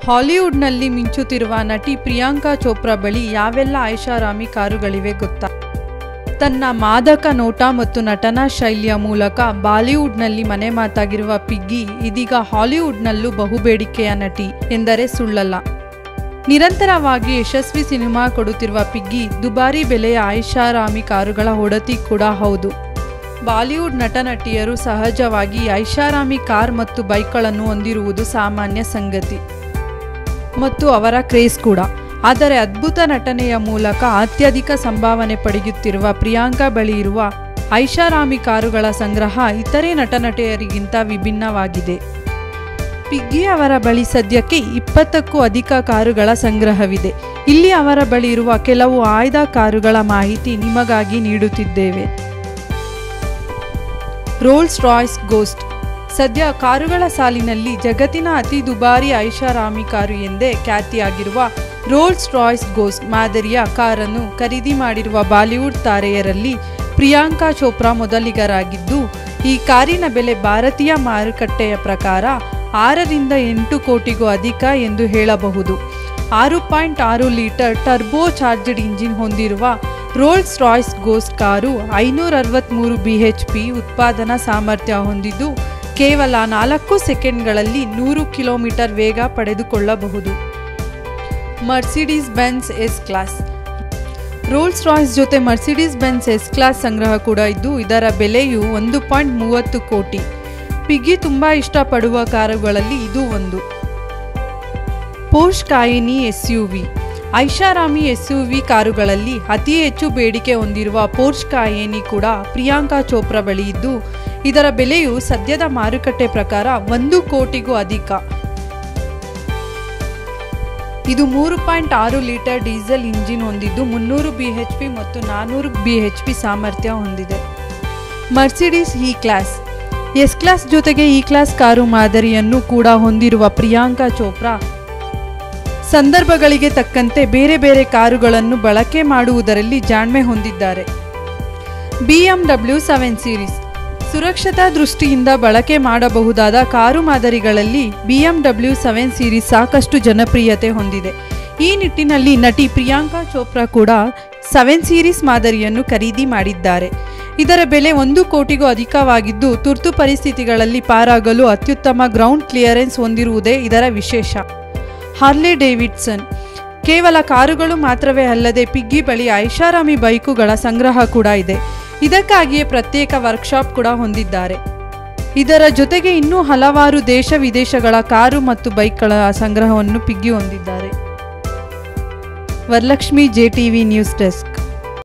ಹಾಲಿವುಡ್ನಲ್ಲಿ ಮಿಂಚುತ್ತಿರುವ ನಟಿ ಪ್ರಿಯಾಂಕಾ ಚೋಪ್ರಾ ಬಳಿ ಯಾವೆಲ್ಲ ಐಷಾರಾಮಿ ಕಾರುಗಳಿವೆ ಗೊತ್ತಾ ತನ್ನ ಮಾದಕ ನೋಟ ಮತ್ತು ನಟನಾ ಶೈಲಿಯ ಮೂಲಕ ಬಾಲಿವುಡ್ನಲ್ಲಿ ಮನೆ ಮಾತಾಗಿರುವ ಪಿಗ್ಗಿ ಇದೀಗ ಹಾಲಿವುಡ್ನಲ್ಲೂ ಬಹುಬೇಡಿಕೆಯ ನಟಿ ಎಂದರೆ ಸುಳ್ಳಲ್ಲ ನಿರಂತರವಾಗಿ ಯಶಸ್ವಿ ಸಿನಿಮಾ ಕೊಡುತ್ತಿರುವ ಪಿಗ್ಗಿ ದುಬಾರಿ ಬೆಲೆಯ ಐಷಾರಾಮಿ ಕಾರುಗಳ ಒಡತಿ ಕೂಡ ಹೌದು ಬಾಲಿವುಡ್ ನಟ ನಟಿಯರು ಸಹಜವಾಗಿ ಐಷಾರಾಮಿ ಕಾರ್ ಮತ್ತು ಬೈಕ್ಗಳನ್ನು ಹೊಂದಿರುವುದು ಸಾಮಾನ್ಯ ಸಂಗತಿ ಮತ್ತು ಅವರ ಕ್ರೇಜ್ ಕೂಡ ಆದರೆ ಅದ್ಭುತ ನಟನೆಯ ಮೂಲಕ ಅತ್ಯಧಿಕ ಸಂಭಾವನೆ ಪಡೆಯುತ್ತಿರುವ ಪ್ರಿಯಾಂಕಾ ಬಳಿ ಇರುವ ಐಷಾರಾಮಿ ಕಾರುಗಳ ಸಂಗ್ರಹ ಇತರೆ ನಟನಟಿಯರಿಗಿಂತ ವಿಭಿನ್ನವಾಗಿದೆ ಪಿಗ್ಗಿ ಅವರ ಬಳಿ ಸದ್ಯಕ್ಕೆ ಇಪ್ಪತ್ತಕ್ಕೂ ಅಧಿಕ ಕಾರುಗಳ ಸಂಗ್ರಹವಿದೆ ಇಲ್ಲಿ ಅವರ ಬಳಿ ಇರುವ ಕೆಲವು ಆಯ್ದ ಕಾರುಗಳ ಮಾಹಿತಿ ನಿಮಗಾಗಿ ನೀಡುತ್ತಿದ್ದೇವೆ ರೋಲ್ಸ್ ರಾಯ್ಸ್ ಗೋಸ್ಟ್ ಸದ್ಯ ಕಾರುಗಳ ಸಾಲಿನಲ್ಲಿ ಜಗತ್ತಿನ ಅತಿ ದುಬಾರಿ ಐಷಾರಾಮಿ ಕಾರು ಎಂದೇ ಖ್ಯಾತಿಯಾಗಿರುವ ರೋಲ್ಸ್ ರಾಯ್ಸ್ ಗೋಸ್ಟ್ ಮಾದರಿಯ ಕಾರನ್ನು ಖರೀದಿ ಮಾಡಿರುವ ಬಾಲಿವುಡ್ ತಾರೆಯರಲ್ಲಿ ಪ್ರಿಯಾಂಕಾ ಚೋಪ್ರಾ ಮೊದಲಿಗರಾಗಿದ್ದು ಈ ಕಾರಿನ ಬೆಲೆ ಭಾರತೀಯ ಮಾರುಕಟ್ಟೆಯ ಪ್ರಕಾರ ಆರರಿಂದ ಎಂಟು ಕೋಟಿಗೂ ಅಧಿಕ ಎಂದು ಹೇಳಬಹುದು ಆರು ಪಾಯಿಂಟ್ ಆರು ಲೀಟರ್ ಟರ್ಬೋ ಚಾರ್ಜಡ್ ಇಂಜಿನ್ ಹೊಂದಿರುವ ರೋಲ್ಸ್ ರಾಯ್ಸ್ ಗೋಸ್ ಕಾರು ಐನೂರ ಅರವತ್ತ್ಮೂರು ಬಿ ಎಚ್ ಪಿ ಉತ್ಪಾದನಾ ಸಾಮರ್ಥ್ಯ ಹೊಂದಿದ್ದು ಕೇವಲ ನಾಲ್ಕು ಸೆಕೆಂಡ್ಗಳಲ್ಲಿ ನೂರು ಕಿಲೋಮೀಟರ್ ವೇಗ ಪಡೆದುಕೊಳ್ಳಬಹುದು Mercedes Benz S class Rolls Royce ಜೊತೆ ಮರ್ಸಿಡೀಸ್ ಬೆನ್ಸ್ ಎಸ್ ಕ್ಲಾಸ್ ಸಂಗ್ರಹ ಕೂಡ ಇದ್ದು ಇದರ ಬೆಲೆಯು ಒಂದು ಪಾಯಿಂಟ್ ಮೂವತ್ತು ಕೋಟಿ ಪಿಗ್ಗಿ ತುಂಬ ಇಷ್ಟಪಡುವ ಕಾರುಗಳಲ್ಲಿ ಇದು ಒಂದು Porsche Cayenne S U V ಐಷಾರಾಮಿ ಎಸ್ ಯು ವಿ ಕಾರುಗಳಲ್ಲಿ ಅತಿ ಹೆಚ್ಚು ಬೇಡಿಕೆ ಹೊಂದಿರುವ ಪೋರ್ಷ್ ಕಾಯೇನಿ ಕೂಡ ಪ್ರಿಯಾಂಕಾ ಚೋಪ್ರಾ ಬಳಿ ಇದ್ದು ಇದರ ಬೆಲೆಯು ಸದ್ಯದ ಮಾರುಕಟ್ಟೆ ಪ್ರಕಾರ ಒಂದು ಕೋಟಿಗೂ ಅಧಿಕ ಇದು ಮೂರು ಪಾಯಿಂಟ್ ಆರು ಲೀಟರ್ ಡೀಸೆಲ್ ಇಂಜಿನ್ ಹೊಂದಿದ್ದು ಮುನ್ನೂರು ಬಿ ಎಚ್ ಪಿ ಮತ್ತು ನಾನ್ನೂರು ಬಿ ಎಚ್ ಪಿ ಸಾಮರ್ಥ್ಯ ಹೊಂದಿದೆ Mercedes E class S class ಜೊತೆಗೆ ಇ ಕ್ಲಾಸ್ ಕಾರು ಮಾದರಿಯನ್ನು ಕೂಡ ಹೊಂದಿರುವ ಪ್ರಿಯಾಂಕಾ ಚೋಪ್ರಾ ಸಂದರ್ಭಗಳಿಗೆ ತಕ್ಕಂತೆ ಬೇರೆ ಬೇರೆ ಕಾರುಗಳನ್ನು ಬಳಕೆ ಮಾಡುವುದರಲ್ಲಿ ಜಾಣ್ಮೆ ಹೊಂದಿದ್ದಾರೆ ಬಿಎಂಡಬ್ಲ್ಯೂ ಸೆವೆನ್ ಸೀರೀಸ್ ಸುರಕ್ಷತಾ ದೃಷ್ಟಿಯಿಂದ ಬಳಕೆ ಮಾಡಬಹುದಾದ ಕಾರು ಮಾದರಿಗಳಲ್ಲಿ ಬಿಎಂಡಬ್ಲ್ಯೂ ಸೆವೆನ್ ಸೀರೀಸ್ ಸಾಕಷ್ಟು ಜನಪ್ರಿಯತೆ ಹೊಂದಿದೆ ಈ ನಿಟ್ಟಿನಲ್ಲಿ ನಟಿ ಪ್ರಿಯಾಂಕಾ ಚೋಪ್ರಾ ಕೂಡ ಸೆವೆನ್ ಸೀರೀಸ್ ಮಾದರಿಯನ್ನು ಖರೀದಿ ಮಾಡಿದ್ದಾರೆ ಇದರ ಬೆಲೆ ಒಂದು ಕೋಟಿಗೂ ಅಧಿಕವಾಗಿದ್ದು ತುರ್ತು ಪರಿಸ್ಥಿತಿಗಳಲ್ಲಿ ಪಾರಾಗಲು ಅತ್ಯುತ್ತಮ ಗ್ರೌಂಡ್ ಕ್ಲಿಯರೆನ್ಸ್ ಹೊಂದಿರುವುದೇ ಇದರ ವಿಶೇಷ ಹಾರ್ಲೆ ಡೇವಿಡ್ಸನ್ ಕೇವಲ ಕಾರುಗಳು ಮಾತ್ರವೇ ಅಲ್ಲದೆ ಪಿಗ್ಗಿ ಬಳಿ ಐಷಾರಾಮಿ ಬೈಕುಗಳ ಸಂಗ್ರಹ ಕೂಡ ಇದೆ ಇದಕ್ಕಾಗಿಯೇ ಪ್ರತ್ಯೇಕ ವರ್ಕ್ಶಾಪ್ ಕೂಡ ಹೊಂದಿದ್ದಾರೆ ಇದರ ಜೊತೆಗೆ ಇನ್ನೂ ಹಲವಾರು ದೇಶ ವಿದೇಶಗಳ ಕಾರು ಮತ್ತು ಬೈಕ್ಗಳ ಸಂಗ್ರಹವನ್ನು ಪಿಗ್ಗಿ ಹೊಂದಿದ್ದಾರೆ Varalakshmi J TV news desk